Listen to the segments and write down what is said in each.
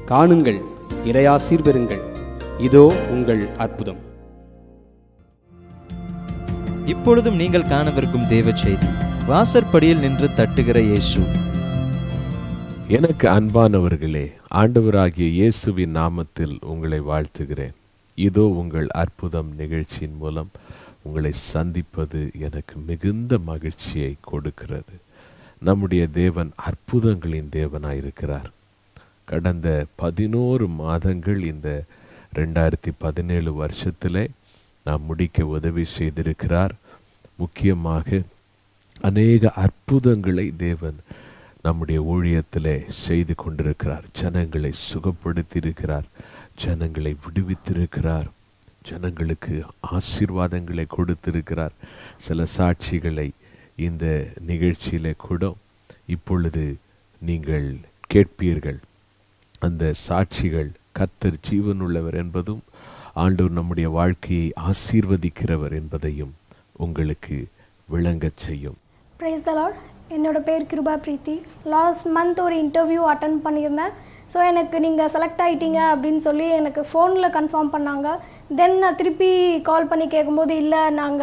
காணுங்கள் இறையாசீர் பெறுங்கள் இதோ உங்கள் அற்புதம் இப்பொழுதும் நீங்கள் காணவிருக்கும் தேவ செய்தி வாசற்படியில் நின்று தட்டுகிற இயேசு எனக்கு அன்பானவர்களே ஆண்டவராகிய இயேசுவின் நாமத்தில் உங்களை வாழ்த்துகிறேன் இதோ உங்கள் அற்புதம் நிகழ்ச்சியின் மூலம் உங்களை சந்திப்பது எனக்கு மிகுந்த மகிழ்ச்சியை கொடுக்கிறது நம்முடைய தேவன் அற்புதங்களின் தேவனாயிருக்கிறார் கடந்த பதினோரு மாதங்கள் இந்த ரெண்டாயிரத்தி பதினேழு வருஷத்திலே நாம் முடிக்க உதவி செய்திருக்கிறார் முக்கியமாக அநேக அற்புதங்களை தேவன் நம்முடைய ஊழியத்திலே செய்து கொண்டிருக்கிறார் ஜனங்களை சுகப்படுத்தியிருக்கிறார் ஜனங்களை விடுவித்திருக்கிறார் ஜனங்களுக்கு ஆசீர்வாதங்களை கொடுத்திருக்கிறார் சில சாட்சிகளை இந்த நிகழ்ச்சியிலே கூட இப்பொழுது நீங்கள் கேட்பீர்கள் அந்த சாட்சிகள் கத்தர் ஜீவனுள்ளவர் என்பதும் ஆண்டவர் நம்முடைய வாழ்க்கையை ஆசீர்வதிக்கிறவர் என்பதையும் உங்களுக்கு விளங்கச் செய்யும் ப்ரைஸ் த லார்ட் என்னோட பேர் கிருபா பிரீத்தி லாஸ்ட் மந்த் ஒரு இன்டர்வியூ அட்டன் பண்ணியிருந்தேன் ஸோ எனக்கு நீங்கள் செலக்ட் ஆகிட்டீங்க அப்படின்னு சொல்லி எனக்கு ஃபோனில் கன்ஃபார்ம் பண்ணாங்க தென் நான் திருப்பி கால் பண்ணி கேட்கும்போது இல்லை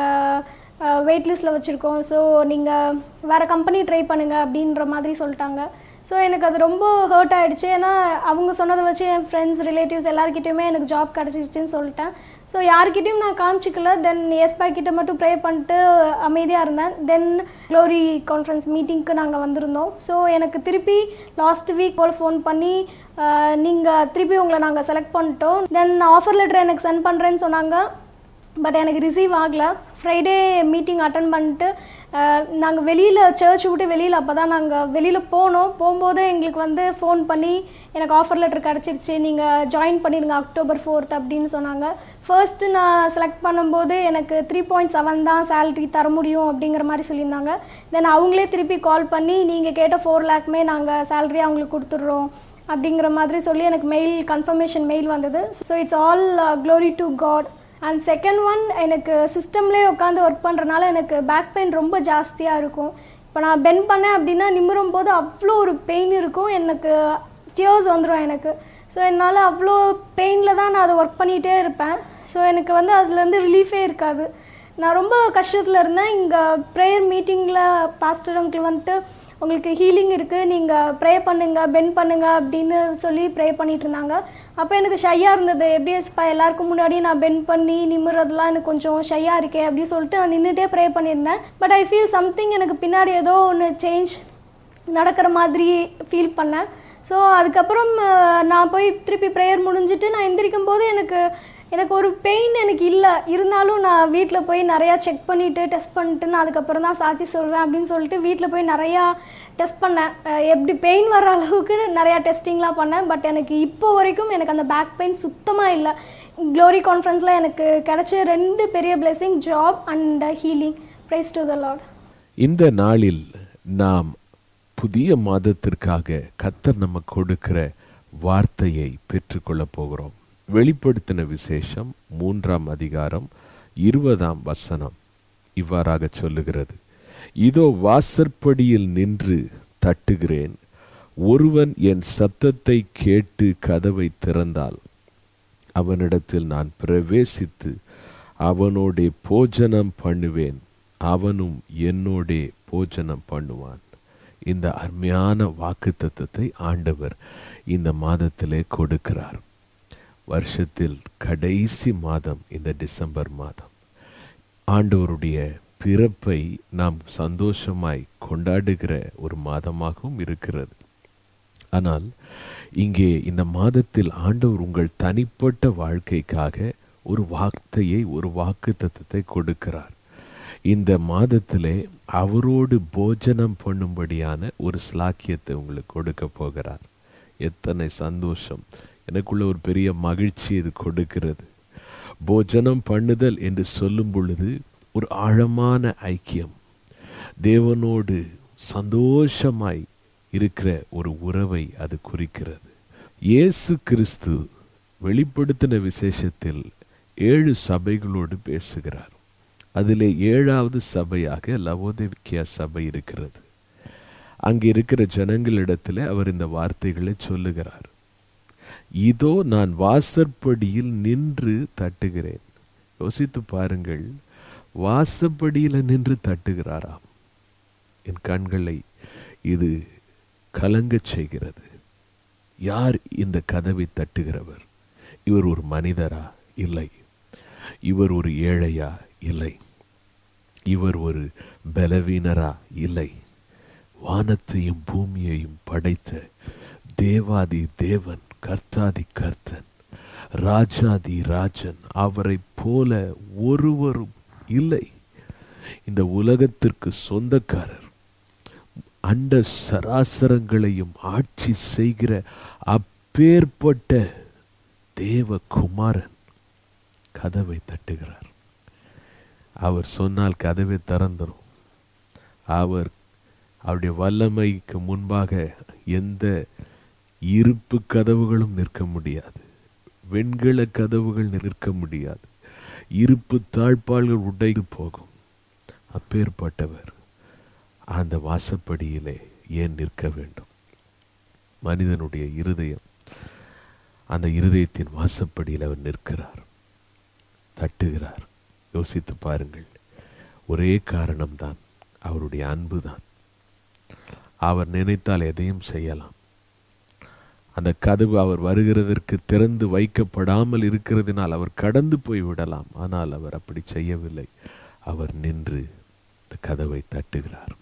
நாங்கள் வெயிட் லிஸ்ட்டில் வச்சுருக்கோம் ஸோ நீங்கள் வேறு கம்பெனி ட்ரை பண்ணுங்கள் அப்படின்ற மாதிரி சொல்லிட்டாங்க ஸோ எனக்கு அது ரொம்ப ஹர்ட் ஆகிடுச்சு ஏன்னா அவங்க சொன்னதை வச்சு என் ஃப்ரெண்ட்ஸ் ரிலேட்டிவ்ஸ் எல்லாருக்கிட்டையுமே எனக்கு ஜாப் கிடச்சிருச்சுன்னு சொல்லிட்டேன் ஸோ யார்கிட்டையும் நான் காமிச்சிக்கல தென் எஸ்பா கிட்ட மட்டும் ப்ரே பண்ணிட்டு அமைதியாக இருந்தேன் தென் க்ளோரி கான்ஃபரன்ஸ் மீட்டிங்க்கு நாங்கள் வந்திருந்தோம் ஸோ எனக்கு திருப்பி லாஸ்ட் வீக் போல் ஃபோன் பண்ணி நீங்கள் திருப்பி உங்களை நாங்கள் செலக்ட் பண்ணிட்டோம் தென் ஆஃபர் லெட்டர் எனக்கு சென்ட் பண்ணுறேன்னு சொன்னாங்க பட் எனக்கு ரிசீவ் ஆகலை ஃப்ரைடே மீட்டிங் அட்டன் பண்ணிட்டு நாங்கள் வெளியில் சர்ச் விட்டு வெளியில் அப்போ தான் நாங்கள் வெளியில் போனோம் போகும்போது எங்களுக்கு வந்து ஃபோன் பண்ணி எனக்கு ஆஃபர் லெட்டர் கிடச்சிருச்சு நீங்கள் ஜாயின் பண்ணிடுங்க அக்டோபர் ஃபோர்த் அப்படின்னு சொன்னாங்க ஃபர்ஸ்ட்டு நான் செலக்ட் பண்ணும்போது எனக்கு த்ரீ பாயிண்ட் செவன் தான் சேலரி தர முடியும் அப்படிங்கிற மாதிரி சொல்லியிருந்தாங்க தென் அவங்களே திருப்பி கால் பண்ணி நீங்கள் கேட்ட ஃபோர் லேக்மே நாங்கள் சேலரி அவங்களுக்கு கொடுத்துட்றோம் அப்படிங்கிற மாதிரி சொல்லி எனக்கு மெயில் கன்ஃபர்மேஷன் மெயில் வந்தது so it's all glory to God and second one எனக்கு சிஸ்டம்லேயே உட்காந்து ஒர்க் பண்ணுறனால எனக்கு பேக் பெயின் ரொம்ப ஜாஸ்தியாக இருக்கும் இப்போ நான் பெண்ட் பண்ணேன் அப்படின்னா நிமிரும் போது அவ்வளோ ஒரு பெயின் இருக்கும் எனக்கு டியர்ஸ் வந்துடும் எனக்கு ஸோ என்னால் அவ்வளோ பெயினில் தான் நான் அதை ஒர்க் பண்ணிகிட்டே இருப்பேன் ஸோ எனக்கு வந்து அதுலேருந்து ரிலீஃபே இருக்காது நான் ரொம்ப கஷ்டத்தில் இருந்தேன் இங்கே ப்ரேயர் மீட்டிங்கில் பாஸ்டர் அங்கிள் வந்துட்டு உங்களுக்கு ஹீலிங் இருக்குது நீங்கள் ப்ரே பண்ணுங்க பெண்ட் பண்ணுங்க அப்படின்னு சொல்லி ப்ரே பண்ணிட்டு இருந்தாங்க அப்போ எனக்கு ஷையாக இருந்தது எப்படி ஸ்பா எல்லாருக்கும் முன்னாடி நான் பெண்ட் பண்ணி நிமிறதுலாம் எனக்கு கொஞ்சம் ஷையாக இருக்கே அப்படின்னு சொல்லிட்டு நான் நின்றுட்டே ப்ரே பண்ணியிருந்தேன் பட் ஐ ஃபீல் சம்திங் எனக்கு பின்னாடி ஏதோ ஒன்று சேஞ்ச் நடக்கிற மாதிரி ஃபீல் பண்ணேன் ஸோ அதுக்கப்புறம் நான் போய் திருப்பி ப்ரேயர் முடிஞ்சிட்டு நான் எந்திரிக்கும் போது எனக்கு எனக்கு ஒரு பெயின் எனக்கு இல்லை இருந்தாலும் நான் வீட்டில் போய் நிறையா செக் பண்ணிவிட்டு டெஸ்ட் பண்ணிட்டு நான் அதுக்கப்புறம் தான் சாட்சி சொல்வேன் அப்படின்னு சொல்லிட்டு வீட்டில் போய் நிறையா டெஸ்ட் பண்ணேன் எப்படி பெயின் வர அளவுக்கு நிறையா டெஸ்டிங்லாம் பண்ணேன் பட் எனக்கு இப்போ வரைக்கும் எனக்கு அந்த பேக் பெயின் சுத்தமாக இல்லை க்ளோரி கான்ஃபரன்ஸில் எனக்கு கிடைச்ச ரெண்டு பெரிய blessing job and healing praise to the Lord இந்த நாளில் நாம் புதிய மாதத்திற்காக கத்தர் நம்ம கொடுக்கிற வார்த்தையை பெற்றுக்கொள்ளப் போகிறோம் வெளிப்படுத்தின விசேஷம் மூன்றாம் அதிகாரம் இருபதாம் வசனம் இவ்வாறாக சொல்லுகிறது இதோ வாசற்படியில் நின்று தட்டுகிறேன் ஒருவன் என் சத்தத்தை கேட்டு கதவை திறந்தால் அவனிடத்தில் நான் பிரவேசித்து அவனோடே போஜனம் பண்ணுவேன் அவனும் என்னோடே போஜனம் பண்ணுவான் இந்த அருமையான வாக்கு தத்துவத்தை ஆண்டவர் இந்த மாதத்திலே கொடுக்கிறார் வருஷத்தில் கடைசி மாதம் இந்த டிசம்பர் மாதம் ஆண்டவருடைய பிறப்பை நாம் சந்தோஷமாய் கொண்டாடுகிற ஒரு மாதமாகவும் இருக்கிறது ஆனால் இங்கே இந்த மாதத்தில் ஆண்டவர் உங்கள் தனிப்பட்ட வாழ்க்கைக்காக ஒரு வார்த்தையை ஒரு வாக்கு தத்துவத்தை கொடுக்கிறார் இந்த மாதத்திலே அவரோடு போஜனம் பண்ணும்படியான ஒரு ஸ்லாக்கியத்தை உங்களுக்கு கொடுக்க போகிறார் எத்தனை சந்தோஷம் எனக்குள்ள ஒரு பெரிய மகிழ்ச்சி இது கொடுக்கிறது போஜனம் பண்ணுதல் என்று சொல்லும் பொழுது ஒரு ஆழமான ஐக்கியம் தேவனோடு சந்தோஷமாய் இருக்கிற ஒரு உறவை அது குறிக்கிறது இயேசு கிறிஸ்து வெளிப்படுத்தின விசேஷத்தில் ஏழு சபைகளோடு பேசுகிறார் அதிலே ஏழாவது சபையாக லவோதேவிக்கியா சபை இருக்கிறது அங்கே இருக்கிற ஜனங்களிடத்தில் அவர் இந்த வார்த்தைகளை சொல்லுகிறார் இதோ நான் வாசற்படியில் நின்று தட்டுகிறேன் யோசித்து பாருங்கள் வாசப்படியில் நின்று தட்டுகிறாராம் என் கண்களை இது கலங்கச் செய்கிறது யார் இந்த கதவை தட்டுகிறவர் இவர் ஒரு மனிதரா இல்லை இவர் ஒரு ஏழையா இல்லை இவர் ஒரு பலவீனரா இல்லை வானத்தையும் பூமியையும் படைத்த தேவாதி தேவன் கர்த்தாதி கர்த்தன் ராஜாதி ராஜன் அவரை போல ஒருவரும் இல்லை இந்த உலகத்திற்கு சொந்தக்காரர் அண்ட சராசரங்களையும் ஆட்சி செய்கிற அப்பேற்பட்ட தேவகுமாரன் கதவை தட்டுகிறார் அவர் சொன்னால் கதவை திறந்துரும் அவர் அவருடைய வல்லமைக்கு முன்பாக எந்த இருப்பு கதவுகளும் நிற்க முடியாது வெண்கல கதவுகள் நிற்க முடியாது இருப்பு தாழ்பாள்கள் உடைந்து போகும் அப்பேற்பட்டவர் அந்த வாசப்படியிலே ஏன் நிற்க வேண்டும் மனிதனுடைய இருதயம் அந்த இருதயத்தின் வாசப்படியில் அவர் நிற்கிறார் தட்டுகிறார் யோசித்து பாருங்கள் ஒரே காரணம்தான் அவருடைய அன்புதான் அவர் நினைத்தால் எதையும் செய்யலாம் அந்த கதவு அவர் வருகிறதற்கு திறந்து வைக்கப்படாமல் இருக்கிறதினால் அவர் கடந்து போய் விடலாம் ஆனால் அவர் அப்படி செய்யவில்லை அவர் நின்று இந்த கதவை தட்டுகிறார்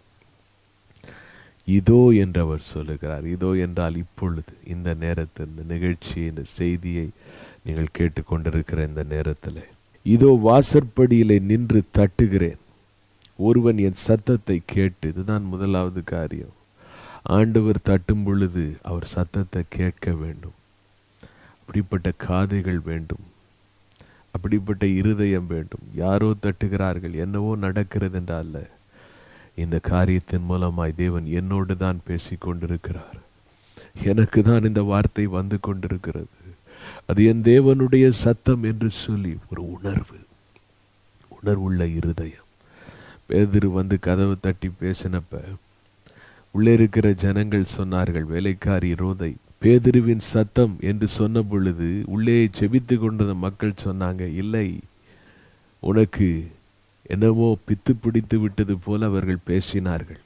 இதோ என்று அவர் சொல்லுகிறார் இதோ என்றால் இப்பொழுது இந்த நேரத்தில் இந்த நிகழ்ச்சியை இந்த செய்தியை நீங்கள் கேட்டுக்கொண்டிருக்கிற இந்த நேரத்தில் இதோ வாசற்படியிலே நின்று தட்டுகிறேன் ஒருவன் என் சத்தத்தை கேட்டு இதுதான் முதலாவது காரியம் ஆண்டவர் தட்டும் பொழுது அவர் சத்தத்தை கேட்க வேண்டும் அப்படிப்பட்ட காதைகள் வேண்டும் அப்படிப்பட்ட இருதயம் வேண்டும் யாரோ தட்டுகிறார்கள் என்னவோ நடக்கிறது என்றால் இந்த காரியத்தின் மூலமாய் தேவன் என்னோடு தான் பேசி கொண்டிருக்கிறார் எனக்கு தான் இந்த வார்த்தை வந்து கொண்டிருக்கிறது அது என் தேவனுடைய சத்தம் என்று சொல்லி ஒரு உணர்வு உணர்வுள்ள இருதயம் பேதிரு வந்து கதவு தட்டி பேசினப்ப உள்ளே இருக்கிற ஜனங்கள் சொன்னார்கள் வேலைக்காரி ரோதை பேதிருவின் சத்தம் என்று சொன்ன பொழுது உள்ளே செபித்து கொண்டிருந்த மக்கள் சொன்னாங்க இல்லை உனக்கு என்னவோ பித்து பிடித்து விட்டது போல அவர்கள் பேசினார்கள்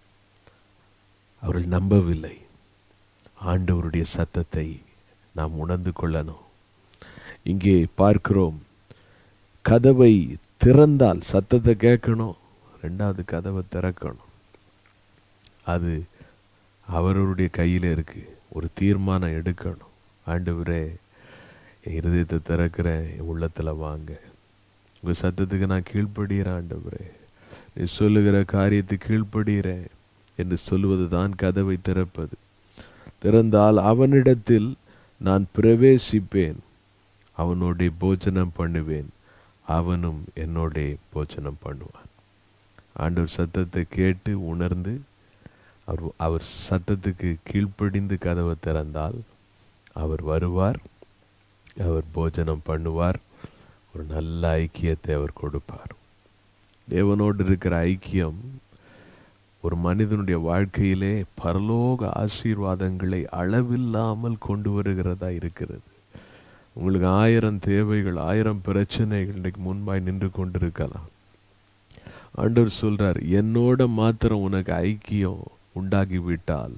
அவர்கள் நம்பவில்லை ஆண்டவருடைய சத்தத்தை நாம் உணர்ந்து கொள்ளணும் இங்கே பார்க்கிறோம் கதவை திறந்தால் சத்தத்தை கேட்கணும் ரெண்டாவது கதவை திறக்கணும் அது அவருடைய கையில் இருக்கு ஒரு தீர்மானம் எடுக்கணும் ஆண்டவரே என் இருதயத்தை திறக்கிறேன் என் உள்ளத்தில் வாங்க உங்கள் சத்தத்துக்கு நான் கீழ்ப்படுகிறேன் ஆண்டவரே நீ சொல்லுகிற காரியத்தை கீழ்ப்படுகிறேன் என்று சொல்லுவது தான் கதவை திறப்பது திறந்தால் அவனிடத்தில் நான் பிரவேசிப்பேன் அவனோட போஜனம் பண்ணுவேன் அவனும் என்னோட போஜனம் பண்ணுவான் ஆண்டவர் சத்தத்தை கேட்டு உணர்ந்து அவர் அவர் சத்தத்துக்கு கீழ்ப்படிந்து கதவை திறந்தால் அவர் வருவார் அவர் போஜனம் பண்ணுவார் ஒரு நல்ல ஐக்கியத்தை அவர் கொடுப்பார் தேவனோடு இருக்கிற ஐக்கியம் ஒரு மனிதனுடைய வாழ்க்கையிலே பரலோக ஆசீர்வாதங்களை அளவில்லாமல் கொண்டு வருகிறதா இருக்கிறது உங்களுக்கு ஆயிரம் தேவைகள் ஆயிரம் பிரச்சனைகள் இன்றைக்கு முன்பாய் நின்று கொண்டிருக்கலாம் ஆண்டவர் சொல்றார் என்னோட மாத்திரம் உனக்கு ஐக்கியம் உண்டாகிவிட்டால்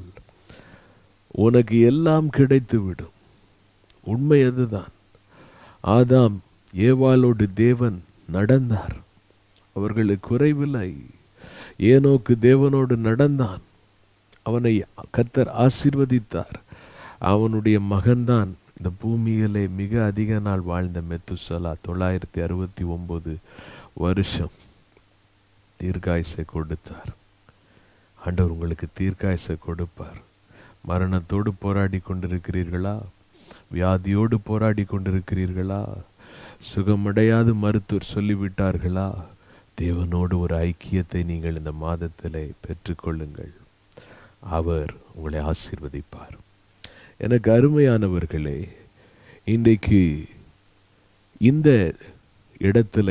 உனக்கு எல்லாம் கிடைத்து விடும் உண்மை அதுதான் ஆதாம் ஏவாளோடு தேவன் நடந்தார் அவர்களுக்கு குறைவில்லை ஏனோக்கு தேவனோடு நடந்தான் அவனை கத்தர் ஆசீர்வதித்தார் அவனுடைய மகன்தான் இந்த பூமியிலே மிக அதிக நாள் வாழ்ந்த மெத்துசலா தொள்ளாயிரத்தி அறுபத்தி ஒன்பது வருஷம் தீர்க்காயசை கொடுத்தார் ஆண்டவர் உங்களுக்கு தீர்க்காயசை கொடுப்பார் மரணத்தோடு போராடி கொண்டிருக்கிறீர்களா வியாதியோடு போராடி கொண்டிருக்கிறீர்களா சுகமடையாது மருத்துவர் சொல்லிவிட்டார்களா தேவனோடு ஒரு ஐக்கியத்தை நீங்கள் இந்த மாதத்திலே பெற்றுக்கொள்ளுங்கள் அவர் உங்களை ஆசீர்வதிப்பார் எனக்கு அருமையானவர்களே இன்றைக்கு இந்த இடத்துல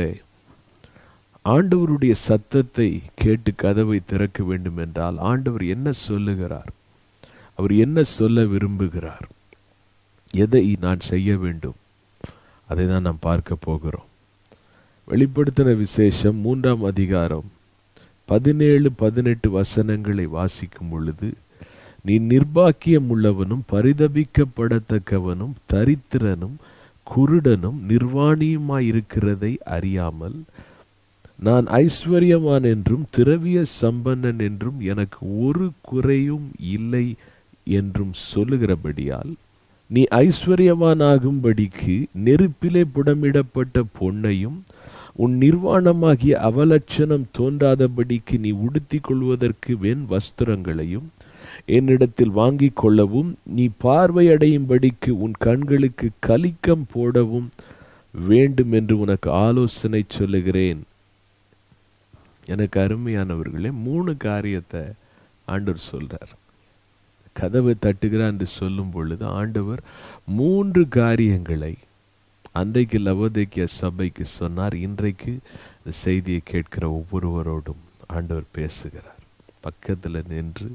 ஆண்டவருடைய சத்தத்தை கேட்டு கதவை திறக்க வேண்டும் என்றால் ஆண்டவர் என்ன சொல்லுகிறார் அவர் என்ன சொல்ல விரும்புகிறார் எதை நான் செய்ய வேண்டும் அதை தான் நாம் பார்க்க போகிறோம் வெளிப்படுத்தின விசேஷம் மூன்றாம் அதிகாரம் பதினேழு பதினெட்டு வசனங்களை வாசிக்கும் பொழுது நீ நிர்பாக்கியம் உள்ளவனும் பரிதபிக்கப்படத்தக்கவனும் தரித்திரனும் குருடனும் நிர்வாணியுமாயிருக்கிறதை அறியாமல் நான் ஐஸ்வர்யவான் என்றும் திரவிய சம்பன்னன் என்றும் எனக்கு ஒரு குறையும் இல்லை என்றும் சொல்லுகிறபடியால் நீ ஐஸ்வர்யவானாகும்படிக்கு நெருப்பிலே புடமிடப்பட்ட பொன்னையும் உன் நிர்வாணமாகிய அவலட்சணம் தோன்றாதபடிக்கு நீ உடுத்திக் கொள்வதற்கு வெண் வஸ்திரங்களையும் என்னிடத்தில் வாங்கிக் கொள்ளவும் நீ பார்வையடையும்படிக்கு உன் கண்களுக்கு கலிக்கம் போடவும் வேண்டும் என்று உனக்கு ஆலோசனை சொல்லுகிறேன் எனக்கு அருமையானவர்களே மூணு காரியத்தை ஆண்டவர் சொல்றார் கதவை தட்டுகிறார் என்று சொல்லும் பொழுது ஆண்டவர் மூன்று காரியங்களை அன்றைக்கு லவோதேக்கிய சபைக்கு சொன்னார் இன்றைக்கு இந்த செய்தியை கேட்கிற ஒவ்வொருவரோடும் ஆண்டவர் பேசுகிறார் பக்கத்தில் நின்று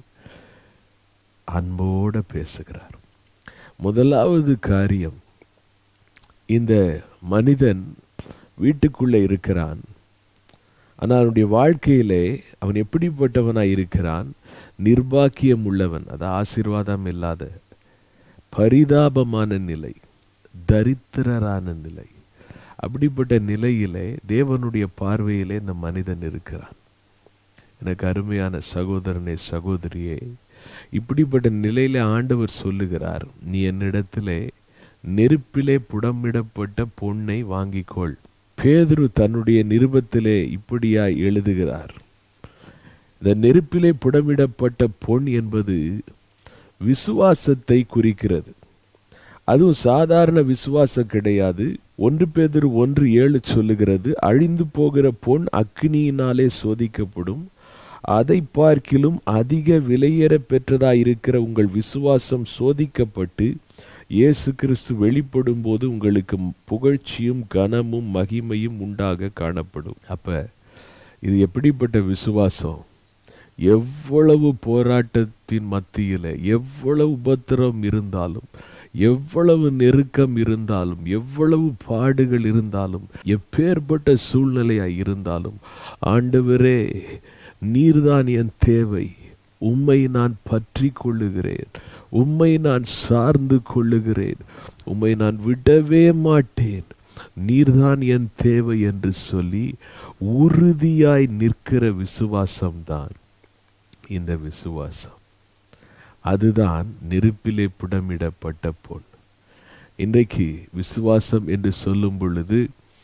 அன்போட பேசுகிறார் முதலாவது காரியம் இந்த மனிதன் வீட்டுக்குள்ளே இருக்கிறான் ஆனால் அவனுடைய வாழ்க்கையிலே அவன் எப்படிப்பட்டவனாய் இருக்கிறான் நிர்பாக்கியம் உள்ளவன் அது ஆசீர்வாதம் இல்லாத பரிதாபமான நிலை தரித்திரரான நிலை அப்படிப்பட்ட நிலையிலே தேவனுடைய பார்வையிலே இந்த மனிதன் இருக்கிறான் எனக்கு அருமையான சகோதரனே சகோதரியே இப்படிப்பட்ட நிலையில ஆண்டவர் சொல்லுகிறார் நீ என்னிடத்திலே நெருப்பிலே புடமிடப்பட்ட பொன்னை வாங்கிக்கொள் பேதுரு தன்னுடைய நிருபத்திலே இப்படியாய் எழுதுகிறார் இந்த நெருப்பிலே புடமிடப்பட்ட பொன் என்பது விசுவாசத்தை குறிக்கிறது அதுவும் சாதாரண விசுவாசம் கிடையாது ஒன்று பேதர் ஒன்று ஏழு சொல்லுகிறது அழிந்து போகிற பொன் அக்னியினாலே சோதிக்கப்படும் அதை பார்க்கிலும் அதிக விலையேற பெற்றதாய் இருக்கிற உங்கள் விசுவாசம் சோதிக்கப்பட்டு இயேசு கிறிஸ்து வெளிப்படும் போது உங்களுக்கு புகழ்ச்சியும் கனமும் மகிமையும் உண்டாக காணப்படும் அப்ப இது எப்படிப்பட்ட விசுவாசம் எவ்வளவு போராட்டத்தின் மத்தியில எவ்வளவு உபத்திரம் இருந்தாலும் எவ்வளவு நெருக்கம் இருந்தாலும் எவ்வளவு பாடுகள் இருந்தாலும் எப்பேற்பட்ட சூழ்நிலையாய் இருந்தாலும் ஆண்டவரே நீர்தான் என் தேவை உம்மை நான் பற்றி கொள்ளுகிறேன் உம்மை நான் சார்ந்து கொள்ளுகிறேன் உம்மை நான் விடவே மாட்டேன் நீர்தான் என் தேவை என்று சொல்லி உறுதியாய் நிற்கிற விசுவாசம்தான் இந்த விசுவாசம் அதுதான் நெருப்பிலே புடமிடப்பட்ட பொன் இன்றைக்கு விசுவாசம் என்று சொல்லும் பொழுது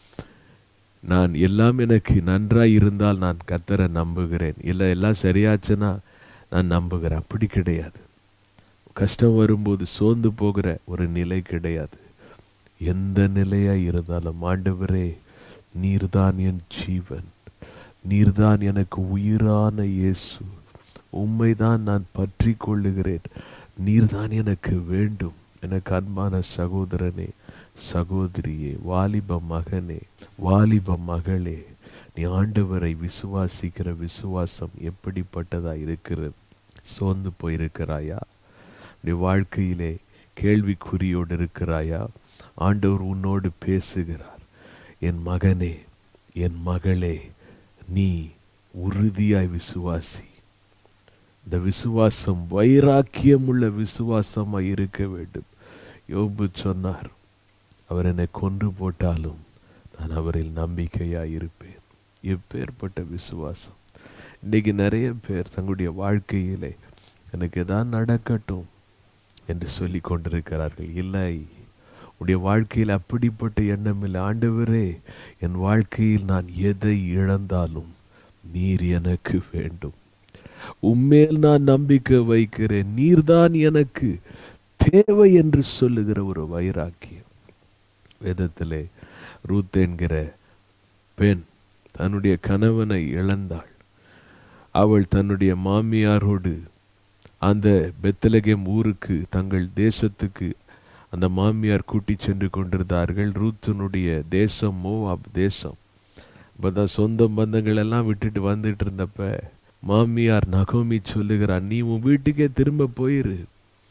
நான் எல்லாம் எனக்கு நன்றாய் இருந்தால் நான் கத்தரை நம்புகிறேன் இல்லை எல்லாம் சரியாச்சுன்னா நான் நம்புகிறேன் அப்படி கிடையாது கஷ்டம் வரும்போது சோர்ந்து போகிற ஒரு நிலை கிடையாது எந்த நிலையாய் இருந்தாலும் ஆண்டவரே நீர்தான் என் ஜீவன் நீர்தான் எனக்கு உயிரான இயேசு உம்மைதான் நான் பற்றி கொள்ளுகிறேன் நீர்தான் எனக்கு வேண்டும் எனக்கு அன்பான சகோதரனே சகோதரியே வாலிப மகனே வாலிப மகளே நீ ஆண்டவரை விசுவாசிக்கிற விசுவாசம் எப்படிப்பட்டதா இருக்கிறது சோர்ந்து போயிருக்கிறாயா நீ வாழ்க்கையிலே கேள்விக்குறியோடு இருக்கிறாயா ஆண்டவர் உன்னோடு பேசுகிறார் என் மகனே என் மகளே நீ உறுதியாய் விசுவாசி இந்த விசுவாசம் வைராக்கியமுள்ள விசுவாசமாய் இருக்க வேண்டும் யோபு சொன்னார் அவர் என்னை கொன்று போட்டாலும் நான் அவரில் நம்பிக்கையாய் இருப்பேன் எப்பேற்பட்ட விசுவாசம் இன்னைக்கு நிறைய பேர் தங்களுடைய வாழ்க்கையிலே எனக்கு எதாவது நடக்கட்டும் என்று சொல்லி கொண்டிருக்கிறார்கள் இல்லை உடைய வாழ்க்கையில் அப்படிப்பட்ட எண்ணம் இல்லை ஆண்டவரே என் வாழ்க்கையில் நான் எதை இழந்தாலும் நீர் எனக்கு வேண்டும் உம்மேல் நான் நம்பிக்கை வைக்கிறேன் நீர்தான் எனக்கு தேவை என்று சொல்லுகிற ஒரு வைராக்கியம் வேதத்திலே ரூத் என்கிற பெண் தன்னுடைய கணவனை இழந்தாள் அவள் தன்னுடைய மாமியாரோடு அந்த பெத்தலகேம் ஊருக்கு தங்கள் தேசத்துக்கு அந்த மாமியார் கூட்டி சென்று கொண்டிருந்தார்கள் ரூத்தினுடைய தேசம் மோவாப் தேசம் இப்போதான் சொந்த பந்தங்கள் எல்லாம் விட்டுட்டு வந்துட்டு இருந்தப்ப மாமியார் நகோமி சொல்லுகிறார் நீ உன் வீட்டுக்கே திரும்ப போயிரு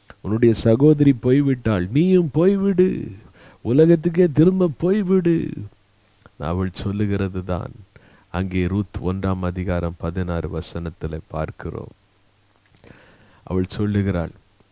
உன்னுடைய சகோதரி போய்விட்டாள் நீயும் போய்விடு உலகத்துக்கே திரும்ப போய்விடு அவள் சொல்லுகிறது தான் அங்கே ரூத் ஒன்றாம் அதிகாரம் பதினாறு வசனத்தில் பார்க்கிறோம் அவள் சொல்லுகிறாள்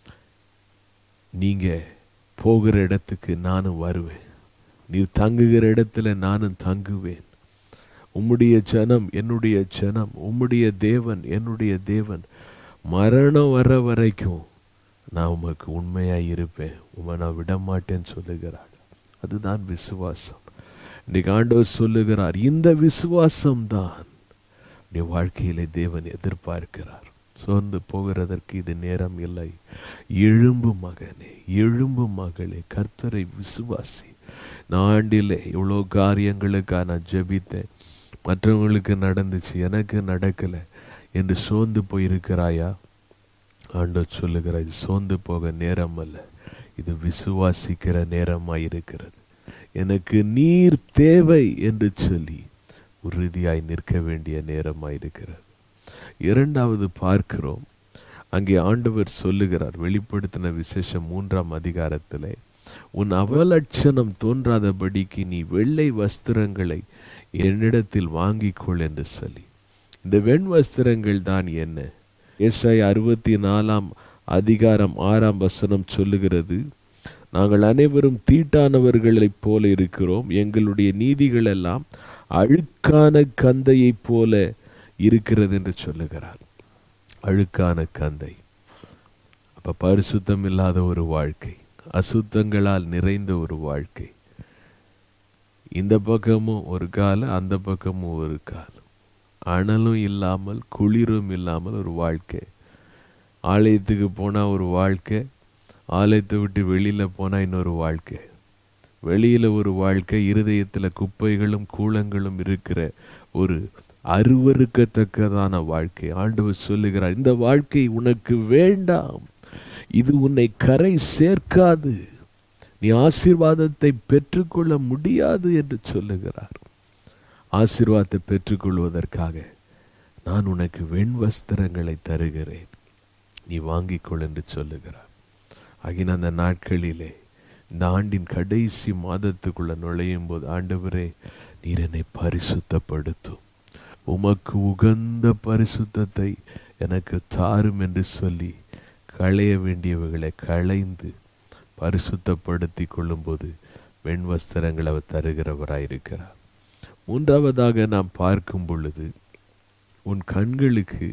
நீங்க போகிற இடத்துக்கு நானும் வருவேன் நீர் தங்குகிற இடத்துல நானும் தங்குவேன் உம்முடைய ஜனம் என்னுடைய ஜனம் உம்முடைய தேவன் என்னுடைய தேவன் மரணம் வர வரைக்கும் நான் உமக்கு உண்மையாய் இருப்பேன் உமை நான் விட மாட்டேன்னு சொல்லுகிறாள் அதுதான் விசுவாசம் இன்னைக்கு ஆண்டவர் சொல்லுகிறார் இந்த விசுவாசம் தான் நீ வாழ்க்கையிலே தேவன் எதிர்பார்க்கிறார் சோர்ந்து போகிறதற்கு இது நேரம் இல்லை எழும்பு மகனே எழும்பு மகளே கர்த்தரை விசுவாசி இந்த ஆண்டிலே இவ்வளோ காரியங்களுக்காக நான் ஜெபித்தேன் மற்றவங்களுக்கு நடந்துச்சு எனக்கு நடக்கலை என்று சோர்ந்து போயிருக்கிறாயா ஆண்டவர் சொல்லுகிறார் இது சோர்ந்து போக நேரம் அல்ல இது விசுவாசிக்கிற நேரமாய் இருக்கிறது எனக்கு நீர் தேவை என்று சொல்லி உறுதியாய் நிற்க வேண்டிய நேரமாய் இருக்கிறது இரண்டாவது பார்க்கிறோம் அங்கே ஆண்டவர் சொல்லுகிறார் வெளிப்படுத்தின விசேஷம் மூன்றாம் அதிகாரத்திலே உன் அவலட்சணம் தோன்றாதபடிக்கு நீ வெள்ளை வஸ்திரங்களை என்னிடத்தில் வாங்கிக் கொள் என்று சொல்லி இந்த வெண் வஸ்திரங்கள் தான் என்ன ஏசாய் அறுபத்தி நாலாம் அதிகாரம் ஆறாம் வசனம் சொல்லுகிறது நாங்கள் அனைவரும் தீட்டானவர்களைப் போல இருக்கிறோம் எங்களுடைய நீதிகள் எல்லாம் அழுக்கான கந்தையைப் போல இருக்கிறது என்று சொல்லுகிறார் அழுக்கான கந்தை அப்ப பரிசுத்தம் இல்லாத ஒரு வாழ்க்கை அசுத்தங்களால் நிறைந்த ஒரு வாழ்க்கை இந்த பக்கமும் ஒரு கால அந்த பக்கமும் ஒரு கால் அனலும் இல்லாமல் குளிரும் இல்லாமல் ஒரு வாழ்க்கை ஆலயத்துக்கு போனால் ஒரு வாழ்க்கை ஆலயத்தை விட்டு வெளியில் போனால் இன்னொரு வாழ்க்கை வெளியில் ஒரு வாழ்க்கை இருதயத்தில் குப்பைகளும் கூலங்களும் இருக்கிற ஒரு அருவருக்கத்தக்கதான வாழ்க்கை ஆண்டவர் சொல்லுகிறார் இந்த வாழ்க்கை உனக்கு வேண்டாம் இது உன்னை கரை சேர்க்காது நீ ஆசீர்வாதத்தை பெற்றுக்கொள்ள முடியாது என்று சொல்லுகிறார் ஆசீர்வாதத்தை பெற்றுக்கொள்வதற்காக நான் உனக்கு வெண் வஸ்திரங்களை தருகிறேன் நீ வாங்கிக்கொள் என்று சொல்லுகிறார் ஆகின அந்த நாட்களிலே இந்த ஆண்டின் கடைசி மாதத்துக்குள்ள நுழையும் போது ஆண்டவரே நீர் என்னை பரிசுத்தப்படுத்தும் உமக்கு உகந்த பரிசுத்தத்தை எனக்கு தாரும் என்று சொல்லி களைய வேண்டியவைகளை களைந்து பரிசுத்தப்படுத்தி கொள்ளும்போது வெண் வஸ்திரங்கள் அவர் தருகிறவராயிருக்கிறார் மூன்றாவதாக நாம் பார்க்கும் பொழுது உன் கண்களுக்கு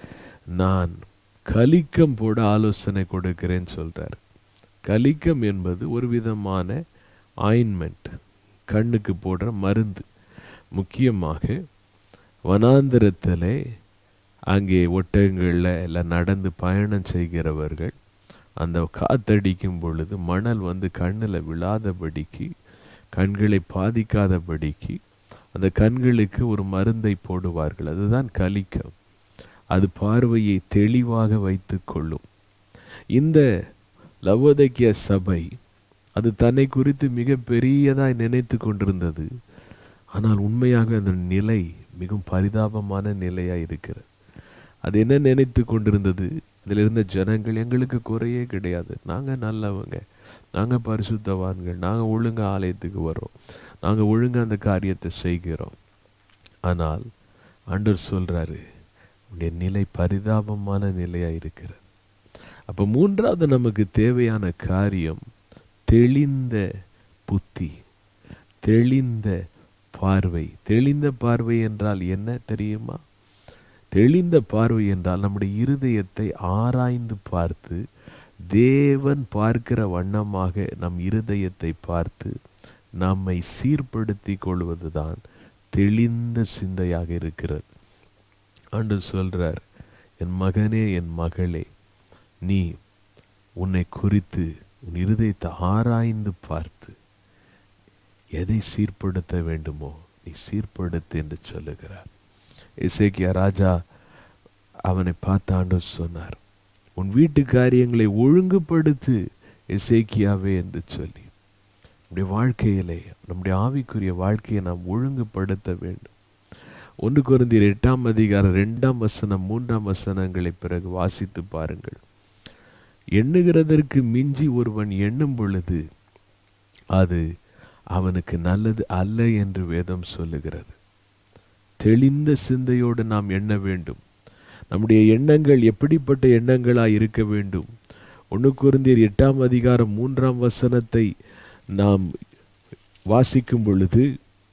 நான் கலிக்கம் போட ஆலோசனை கொடுக்கிறேன்னு சொல்றார் கலிக்கம் என்பது ஒரு விதமான ஆயின்மெண்ட் கண்ணுக்கு போடுற மருந்து முக்கியமாக வனாந்திரத்திலே அங்கே ஒட்டகங்களில் எல்லாம் நடந்து பயணம் செய்கிறவர்கள் அந்த காத்தடிக்கும் பொழுது மணல் வந்து கண்ணில் விழாதபடிக்கு கண்களை பாதிக்காதபடிக்கு அந்த கண்களுக்கு ஒரு மருந்தை போடுவார்கள் அதுதான் கலிக்கம் அது பார்வையை தெளிவாக வைத்து கொள்ளும் இந்த லவோதக்கிய சபை அது தன்னை குறித்து மிக பெரியதாய் நினைத்து கொண்டிருந்தது ஆனால் உண்மையாக அந்த நிலை மிகவும் பரிதாபமான நிலையாக இருக்கிறது அது என்ன நினைத்து கொண்டிருந்தது இதில் இருந்த ஜனங்கள் எங்களுக்கு குறையே கிடையாது நாங்கள் நல்லவங்க நாங்கள் பரிசுத்தவான்கள் நாங்கள் ஒழுங்க ஆலயத்துக்கு வரோம் நாங்கள் ஒழுங்க அந்த காரியத்தை செய்கிறோம் ஆனால் ஆண்டவர் சொல்கிறாரு உடைய நிலை பரிதாபமான நிலையாக இருக்கிறது அப்போ மூன்றாவது நமக்கு தேவையான காரியம் தெளிந்த புத்தி தெளிந்த பார்வை தெளிந்த பார்வை என்றால் என்ன தெரியுமா தெளிந்த பார்வை என்றால் நம்முடைய இருதயத்தை ஆராய்ந்து பார்த்து தேவன் பார்க்கிற வண்ணமாக நம் இருதயத்தை பார்த்து நம்மை சீர்படுத்தி கொள்வதுதான் தெளிந்த சிந்தையாக இருக்கிறது ஆண்டு சொல்றார் என் மகனே என் மகளே நீ உன்னை குறித்து உன் இருதயத்தை ஆராய்ந்து பார்த்து எதை சீர்படுத்த வேண்டுமோ நீ சீர்படுத்து என்று சொல்லுகிறார் இசைக்கியா ராஜா அவனை பார்த்த ஆண்டவர் சொன்னார் உன் வீட்டு காரியங்களை ஒழுங்குபடுத்து இசைக்கியாவே என்று சொல்லி நம்முடைய வாழ்க்கையிலே நம்முடைய ஆவிக்குரிய வாழ்க்கையை நாம் ஒழுங்குபடுத்த வேண்டும் ஒன்று குருந்தியர் எட்டாம் அதிகாரம் ரெண்டாம் வசனம் மூன்றாம் வசனங்களை பிறகு வாசித்து பாருங்கள் எண்ணுகிறதற்கு மிஞ்சி ஒருவன் எண்ணும் பொழுது அது அவனுக்கு நல்லது அல்ல என்று வேதம் சொல்லுகிறது தெளிந்த சிந்தையோடு நாம் எண்ண வேண்டும் நம்முடைய எண்ணங்கள் எப்படிப்பட்ட எண்ணங்களாய் இருக்க வேண்டும் ஒன்று குருந்தியர் எட்டாம் அதிகாரம் மூன்றாம் வசனத்தை நாம் வாசிக்கும் பொழுது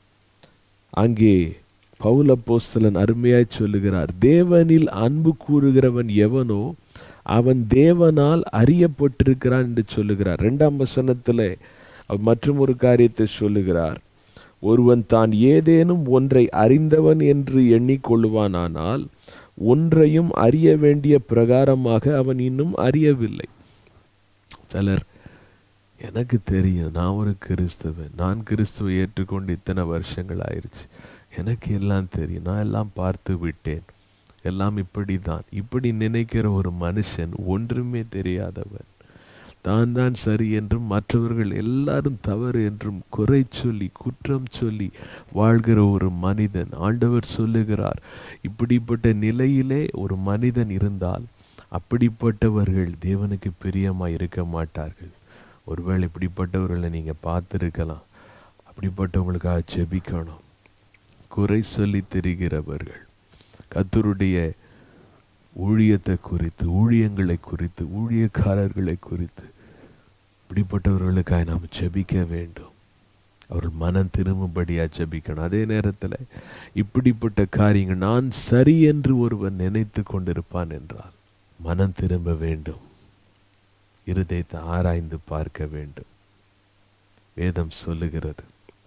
அங்கே பவுலப்போஸ்தலன் அருமையாய் சொல்லுகிறார் தேவனில் அன்பு கூறுகிறவன் எவனோ அவன் தேவனால் அறியப்பட்டிருக்கிறான் என்று சொல்லுகிறார் இரண்டாம் வசனத்தில் மற்றும் ஒரு காரியத்தை சொல்லுகிறார் ஒருவன் தான் ஏதேனும் ஒன்றை அறிந்தவன் என்று எண்ணிக்கொள்வானானால் ஒன்றையும் அறிய வேண்டிய பிரகாரமாக அவன் இன்னும் அறியவில்லை சிலர் எனக்கு தெரியும் நான் ஒரு கிறிஸ்தவன் நான் கிறிஸ்துவை ஏற்றுக்கொண்டு இத்தனை வருஷங்கள் ஆயிருச்சு எனக்கு எல்லாம் தெரியும் நான் எல்லாம் பார்த்து விட்டேன் எல்லாம் இப்படி தான் இப்படி நினைக்கிற ஒரு மனுஷன் ஒன்றுமே தெரியாதவன் தான் தான் சரி என்றும் மற்றவர்கள் எல்லாரும் தவறு என்றும் குறை சொல்லி குற்றம் சொல்லி வாழ்கிற ஒரு மனிதன் ஆண்டவர் சொல்லுகிறார் இப்படிப்பட்ட நிலையிலே ஒரு மனிதன் இருந்தால் அப்படிப்பட்டவர்கள் தேவனுக்கு பிரியமாக இருக்க மாட்டார்கள் ஒருவேளை இப்படிப்பட்டவர்களை நீங்கள் பார்த்துருக்கலாம் அப்படிப்பட்டவங்களுக்காக செபிக்கணும் குறை சொல்லி தெரிகிறவர்கள் கத்தருடைய ஊழியத்தை குறித்து ஊழியங்களை குறித்து ஊழியக்காரர்களை குறித்து இப்படிப்பட்டவர்களுக்காக நாம் செபிக்க வேண்டும் அவர்கள் மனம் திரும்பும்படியாக ஜெபிக்கணும் அதே நேரத்தில் இப்படிப்பட்ட காரியங்கள் நான் சரி என்று ஒருவன் நினைத்து கொண்டிருப்பான் என்றால் மனம் திரும்ப வேண்டும் இருதயத்தை ஆராய்ந்து பார்க்க வேண்டும் வேதம் சொல்லுகிறது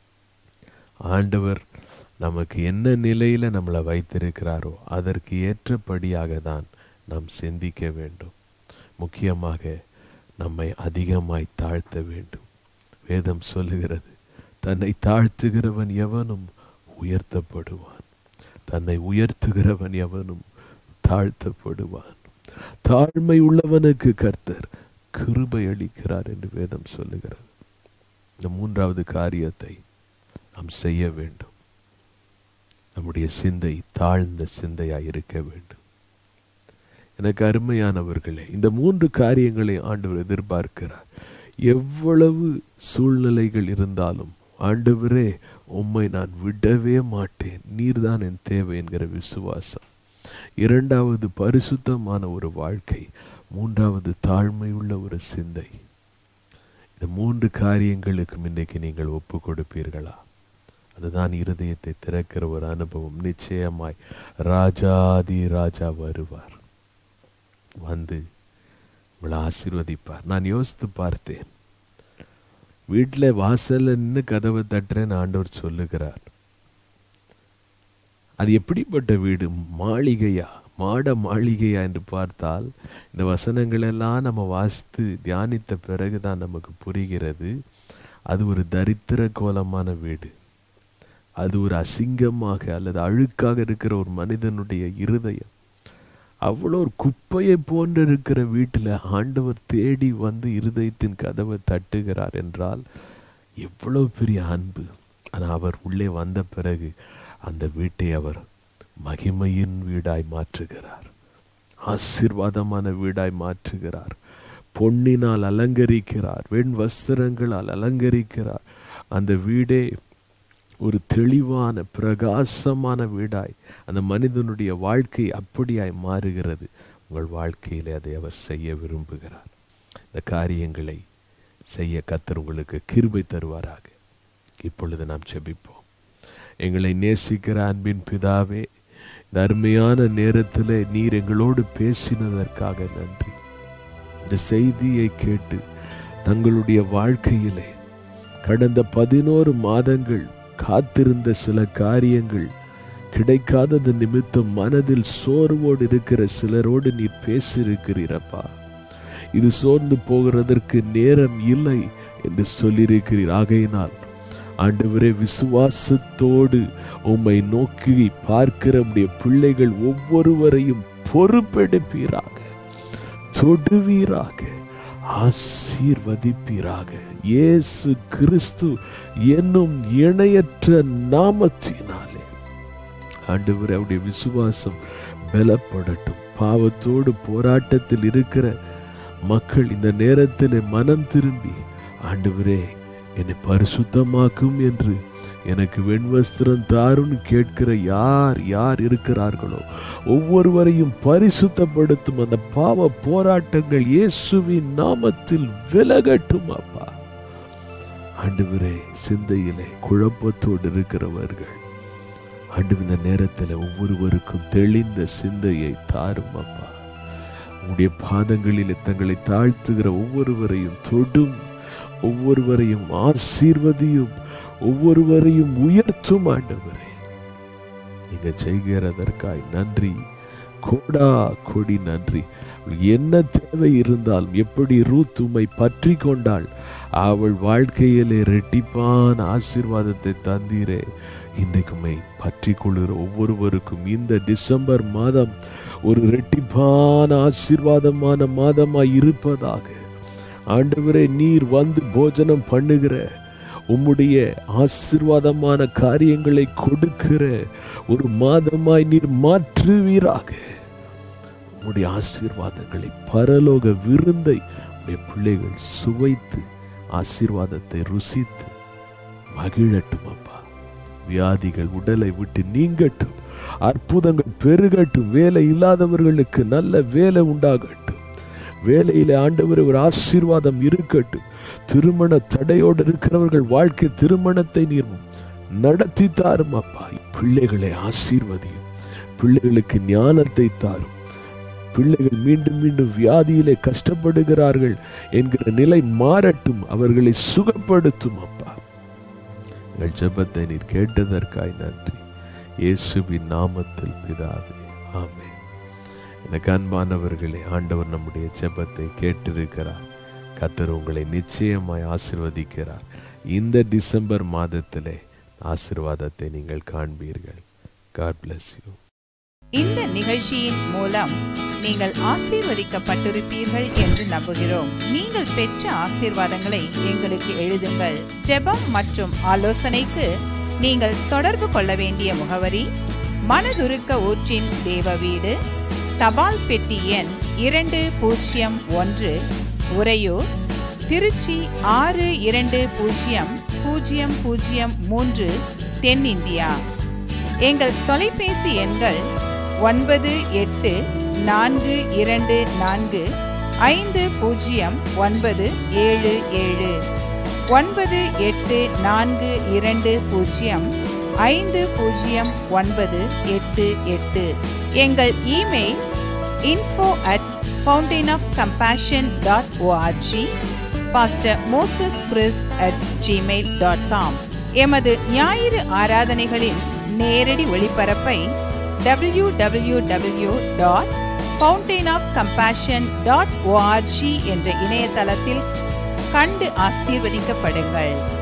ஆண்டவர் நமக்கு என்ன நிலையில நம்மளை வைத்திருக்கிறாரோ அதற்கு ஏற்றபடியாக தான் நாம் சிந்திக்க வேண்டும் முக்கியமாக நம்மை அதிகமாய் தாழ்த்த வேண்டும் வேதம் சொல்லுகிறது தன்னை தாழ்த்துகிறவன் எவனும் உயர்த்தப்படுவான் தன்னை உயர்த்துகிறவன் எவனும் தாழ்த்தப்படுவான் தாழ்மை உள்ளவனுக்கு கர்த்தர் கிருபை அளிக்கிறார் என்று வேதம் சொல்லுகிறது இந்த மூன்றாவது காரியத்தை நாம் செய்ய வேண்டும் நம்முடைய சிந்தை தாழ்ந்த சிந்தையாய் இருக்க வேண்டும் எனக்கு அருமையானவர்களே இந்த மூன்று காரியங்களை ஆண்டவர் எதிர்பார்க்கிறார் எவ்வளவு சூழ்நிலைகள் இருந்தாலும் ஆண்டவரே உம்மை நான் விடவே மாட்டேன் நீர்தான் என் தேவை என்கிற விசுவாசம் இரண்டாவது பரிசுத்தமான ஒரு வாழ்க்கை மூன்றாவது தாழ்மையுள்ள ஒரு சிந்தை இந்த மூன்று காரியங்களுக்கும் இன்னைக்கு நீங்கள் ஒப்பு கொடுப்பீர்களா அதுதான் இருதயத்தை திறக்கிற ஒரு அனுபவம் நிச்சயமாய் ராஜாதி ராஜா வருவார் வந்து உங்களை ஆசீர்வதிப்பார் நான் யோசித்து பார்த்தேன் வீட்டில் வாசல்ல நின்று கதவை தட்டுறேன்னு ஆண்டவர் சொல்லுகிறார் அது எப்படிப்பட்ட வீடு மாளிகையா மாட மாளிகையா என்று பார்த்தால் இந்த வசனங்கள் எல்லாம் நம்ம வாசித்து தியானித்த பிறகுதான் நமக்கு புரிகிறது அது ஒரு தரித்திர கோலமான வீடு அது ஒரு அசிங்கமாக அல்லது அழுக்காக இருக்கிற ஒரு மனிதனுடைய இருதயம் அவ்வளோ ஒரு குப்பையை போன்று இருக்கிற வீட்டில் ஆண்டவர் தேடி வந்து இருதயத்தின் கதவை தட்டுகிறார் என்றால் எவ்வளவு பெரிய அன்பு ஆனால் அவர் உள்ளே வந்த பிறகு அந்த வீட்டை அவர் மகிமையின் வீடாய் மாற்றுகிறார் ஆசீர்வாதமான வீடாய் மாற்றுகிறார் பொன்னினால் அலங்கரிக்கிறார் வெண் வஸ்திரங்களால் அலங்கரிக்கிறார் அந்த வீடே ஒரு தெளிவான பிரகாசமான வீடாய் அந்த மனிதனுடைய வாழ்க்கை அப்படியாய் மாறுகிறது உங்கள் வாழ்க்கையிலே அதை அவர் செய்ய விரும்புகிறார் இந்த காரியங்களை செய்ய கத்தர் உங்களுக்கு கிருபை தருவாராக இப்பொழுது நாம் செபிப்போம் எங்களை நேசிக்கிற அன்பின் பிதாவே இந்த அருமையான நேரத்தில் நீர் எங்களோடு பேசினதற்காக நன்றி இந்த செய்தியை கேட்டு தங்களுடைய வாழ்க்கையிலே கடந்த பதினோரு மாதங்கள் காத்திருந்த சில காரியங்கள் கிடைக்காதது நிமித்தம் மனதில் சோர்வோடு இருக்கிற சிலரோடு நீர் பேசியிருக்கிறீரப்பா இது சோர்ந்து போகிறதற்கு நேரம் இல்லை என்று சொல்லியிருக்கிறீர் ஆகையினால் ஆண்டவரே விசுவாசத்தோடு உம்மை நோக்கி பார்க்கிற உடைய பிள்ளைகள் ஒவ்வொருவரையும் பொறுப்பெடுப்பீராக தொடுவீராக ஆசீர்வதிப்பீராக இயேசு கிறிஸ்து என்னும் இணையற்ற நாமத்தினாலே ஆண்டவர் அவருடைய விசுவாசம் பலப்படட்டும் பாவத்தோடு போராட்டத்தில் இருக்கிற மக்கள் இந்த நேரத்தில் மனம் திரும்பி ஆண்டவரே என்னை பரிசுத்தமாக்கும் என்று எனக்கு வெண்வஸ்திரம் தாருன்னு கேட்கிற யார் யார் இருக்கிறார்களோ ஒவ்வொருவரையும் பரிசுத்தப்படுத்தும் அந்த பாவ போராட்டங்கள் இயேசுவின் நாமத்தில் விலகட்டும் அப்பா ஆண்டவரே சிந்தையிலே குழப்பத்தோடு இருக்கிறவர்கள் ஆண்டு இந்த நேரத்தில் ஒவ்வொருவருக்கும் தெளிந்த சிந்தையை தாரும் அப்பா உங்களுடைய பாதங்களில் தங்களை தாழ்த்துகிற ஒவ்வொருவரையும் தொடும் ஒவ்வொருவரையும் ஆசீர்வதியும் ஒவ்வொருவரையும் உயர்த்தும் ஆண்டவரே நீங்க செய்கிறதற்காய் நன்றி கோடா கொடி நன்றி என்ன தேவை இருந்தாலும் எப்படி ரூத் உம்மை பற்றி கொண்டாள் அவள் வாழ்க்கையிலே ரெட்டிப்பான ஆசீர்வாதத்தை தந்தீரே இன்றைக்குமை பற்றி கொள்கிற ஒவ்வொருவருக்கும் இந்த டிசம்பர் மாதம் ஒரு ரெட்டிப்பான ஆசீர்வாதமான மாதமாய் இருப்பதாக ஆண்டவரே நீர் வந்து போஜனம் பண்ணுகிற உம்முடைய ஆசீர்வாதமான காரியங்களை கொடுக்கிற ஒரு மாதமாய் நீர் மாற்றுவீராக உம்முடைய ஆசீர்வாதங்களை பரலோக விருந்தை உடைய பிள்ளைகள் சுவைத்து ஆசீர்வாதத்தை ருசித்து மகிழட்டும் அப்பா வியாதிகள் உடலை விட்டு நீங்கட்டும் அற்புதங்கள் பெருகட்டும் வேலை இல்லாதவர்களுக்கு நல்ல வேலை உண்டாகட்டும் வேலையில ஆண்டவர் ஒரு ஆசீர்வாதம் இருக்கட்டும் திருமண தடையோடு இருக்கிறவர்கள் வாழ்க்கை திருமணத்தை நீர் நடத்தி தாரும் அப்பா பிள்ளைகளை ஆசீர்வதியும் பிள்ளைகளுக்கு ஞானத்தை தாரும் பிள்ளைகள் மீண்டும் மீண்டும் வியாதியிலே கஷ்டப்படுகிறார்கள் என்கிற நிலை மாறட்டும் அவர்களை சுகப்படுத்தும் அப்பா எங்கள் ஜெபத்தை நீர் கேட்டதற்காய் நன்றி இயேசுவின் நாமத்தில் பிதாவே ஆமென் எனக்கு அன்பானவர்களே ஆண்டவர் நம்முடைய ஜெபத்தை கேட்டிருக்கிறார் கத்தர் உங்களை நிச்சயமாய் ஆசிர்வதிக்கிறார் இந்த டிசம்பர் மாதத்திலே ஆசிர்வாதத்தை நீங்கள் காண்பீர்கள் காட் bless யூ இந்த நிகழ்ச்சியின் மூலம் நீங்கள் ஆசீர்வதிக்கப்பட்டிருப்பீர்கள் என்று நம்புகிறோம் நீங்கள் பெற்ற ஆசீர்வாதங்களை எங்களுக்கு எழுதுங்கள் ஜெபம் மற்றும் ஆலோசனைக்கு நீங்கள் தொடர்பு கொள்ள வேண்டிய முகவரி மனதுருக்க ஊற்றின் தேவ வீடு தபால் பெட்டி எண் இரண்டு பூஜ்ஜியம் ஒன்று உறையூர் திருச்சி ஆறு இரண்டு பூஜ்ஜியம் பூஜ்ஜியம் பூஜ்ஜியம் மூன்று தென்னிந்தியா எங்கள் தொலைபேசி எண்கள் ஒன்பது எட்டு நான்கு இரண்டு நான்கு ஐந்து பூஜ்ஜியம் ஒன்பது ஏழு ஏழு ஒன்பது எட்டு நான்கு இரண்டு பூஜ்ஜியம் ஐந்து பூஜ்ஜியம் ஒன்பது எட்டு எட்டு எங்கள் email info at fountain of compassion dot O R G pastor Moses Chris at Gmail dot com எமது ஞாயிறு ஆராதனைகளின் நேரடி ஒளிபரப்பை W W W dot fountain of compassion dot O R G என்ற இணையதளத்தில் கண்டு ஆசீர்வதிக்கப்படுங்கள்